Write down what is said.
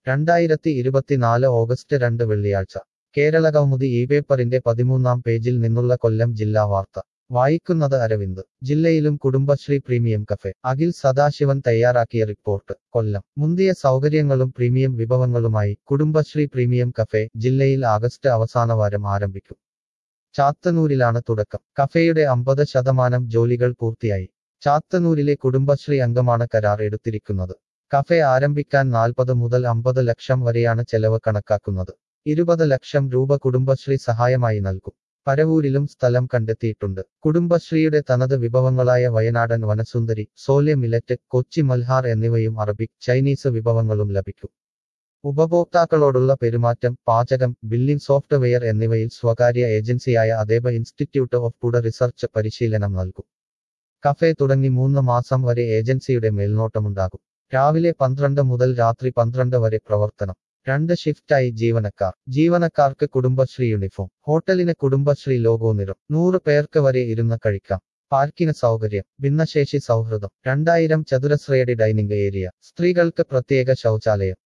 രണ്ടായിരത്തി ഇരുപത്തിനാല് ഓഗസ്റ്റ് രണ്ട് വെള്ളിയാഴ്ച കേരളകൗമുദി ഈ പേപ്പറിന്റെ പതിമൂന്നാം പേജിൽ നിന്നുള്ള കൊല്ലം ജില്ലാ വാർത്ത വായിക്കുന്നത് അരവിന്ദ് ജില്ലയിലും കുടുംബശ്രീ പ്രീമിയം കഫേ അഖിൽ സദാശിവൻ തയ്യാറാക്കിയ റിപ്പോർട്ട് കൊല്ലം മുന്തിയ സൗകര്യങ്ങളും പ്രീമിയം വിഭവങ്ങളുമായി കുടുംബശ്രീ പ്രീമിയം കഫേ ജില്ലയിൽ ആഗസ്റ്റ് അവസാനവാരം ആരംഭിക്കും ചാത്തന്നൂരിലാണ് തുടക്കം കഫേയുടെ അമ്പത് ശതമാനം ജോലികൾ പൂർത്തിയായി ചാത്തന്നൂരിലെ കുടുംബശ്രീ അംഗമാണ് കരാർ എടുത്തിരിക്കുന്നത് കഫേ ആരംഭിക്കാൻ നാൽപ്പത് മുതൽ അമ്പത് ലക്ഷം വരെയാണ് ചെലവ് കണക്കാക്കുന്നത് ഇരുപത് ലക്ഷം രൂപ കുടുംബശ്രീ സഹായമായി നൽകും പരവൂരിലും സ്ഥലം കണ്ടെത്തിയിട്ടുണ്ട് കുടുംബശ്രീയുടെ തനത് വിഭവങ്ങളായ വയനാടൻ വനസുന്ദരി സോലെ മിലറ്റ് കൊച്ചി മൽഹാർ എന്നിവയും അറബിക് ചൈനീസ് വിഭവങ്ങളും ലഭിക്കും ഉപഭോക്താക്കളോടുള്ള പെരുമാറ്റം പാചകം ബില്ലിംഗ് സോഫ്റ്റ്വെയർ എന്നിവയിൽ സ്വകാര്യ ഏജൻസിയായ അതേബ ഇൻസ്റ്റിറ്റ്യൂട്ട് ഓഫ് ഫുഡ് റിസർച്ച് പരിശീലനം നൽകും കഫേ തുടങ്ങി മൂന്ന് മാസം വരെ ഏജൻസിയുടെ മേൽനോട്ടമുണ്ടാകും രാവിലെ പന്ത്രണ്ട് മുതൽ രാത്രി പന്ത്രണ്ട് വരെ പ്രവർത്തനം രണ്ട് ഷിഫ്റ്റായി ജീവനക്കാർ ജീവനക്കാർക്ക് കുടുംബശ്രീ യൂണിഫോം ഹോട്ടലിന് കുടുംബശ്രീ ലോഗോ നിറം നൂറ് പേർക്ക് വരെ ഇരുന്ന് കഴിക്കാം പാർക്കിന് സൗകര്യം ഭിന്നശേഷി സൗഹൃദം രണ്ടായിരം ചതുരശ്രയടി ഡൈനിങ് ഏരിയ സ്ത്രീകൾക്ക് പ്രത്യേക ശൗചാലയം